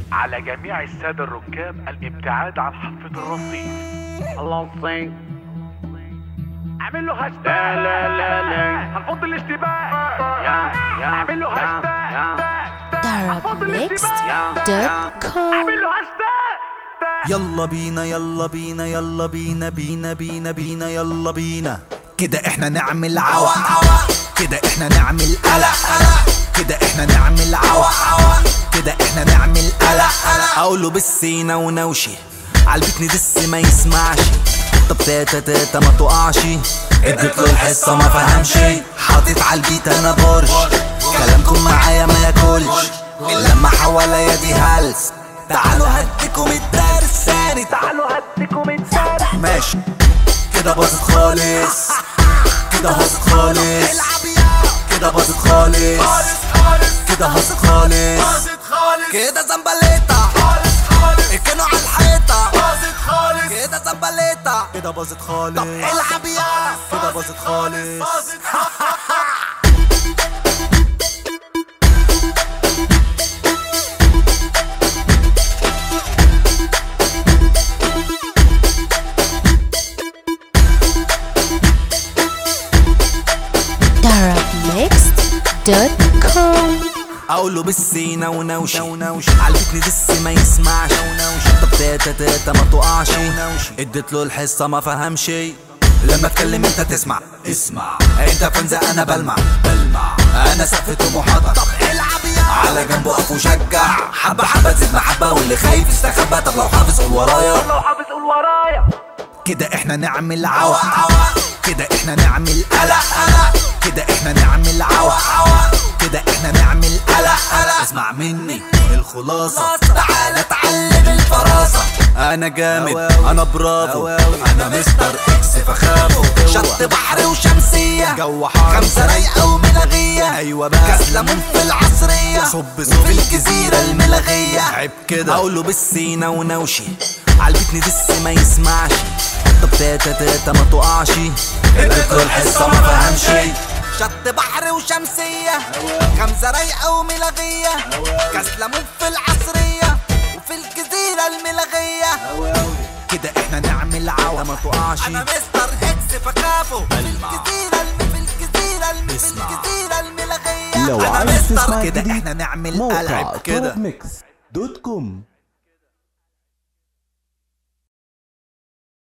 على جميع السادة الركاب الابتعاد عن حافة الرصيف الله يطيق اعمل له هاشتاج لا لا لا لا هنفض الاشتباك يا يا اعمل له يا هاشتاج يا هنفض الاشتباك Darabmixed.com اعمل له هاشتاج يلا بينا يلا بينا يلا بينا بينا بينا بينا يلا بينا كده احنا نعمل عوا كده احنا نعمل قلق كده احنا نعمل عوا كده احنا نعمل قلق اقوله بالسينا ونوشي عالبيت ندس ما يسمعش طب تاتا تاتا ما تقعش اديت له الحصه ما فهمش حاطط عالبيت انا برج كلامكم معايا ما ياكلش اللمة حواليا دي هلس تعالوا هديكم الدرس ثاني تعالوا هديكم الدرس ماشي كده باظت خالص كده باظت خالص كده باظت خالص كده باظت خالص كده زمبليطة اركنوا على الحيطة كده زمبليطة كده باظت خالص طب العب يا كده باظت خالص Darabmixed.com اقوله بالسينا ونوشي عالبيت ندس ما يسمعش طب تاتا تاتا ما تقعش اديت له الحصه ما فهمش لما اتكلم انت تسمع اسمع انت فنزة انا بلمع بلمع انا سقف طموحاتك طب العب يا على جنب وقف وشجع حبه حبه زيد محبه واللي خايف استخبى طب لو حافظ قول ورايا لو حافظ قول ورايا كده احنا نعمل عوا كده احنا نعمل قلق كده احنا نعمل عوا كده احنا نعمل قلق اسمع مني الخلاصة تعالى اتعلم الفراسة انا جامد انا برافو انا مستر اكس فخافه شط بحر وشمسية جو حار خمسة رايقة وملغية ايوه بقى كاس ليمون في العصرية صب صب في الجزيرة الملغية عيب كده اقوله بالسينا ونوشي عالبيت ندس ما يسمعش طب تاتا تاتا ما تقعش اديت له الحصة ما فهمش شط بحر وشمسية خمسة رايقة وملغية كاس ليمون في العصرية وفي الجزيرة الملغية كده احنا نعمل عوا ما تقعش انا مستر اكس فخافه في الجزيرة الم... في الجزيرة الم... في الجزيرة الملغية لو انا عايز مستر تسمع كده جديد احنا نعمل موقع قلب كده طرب ميكس دوت كوم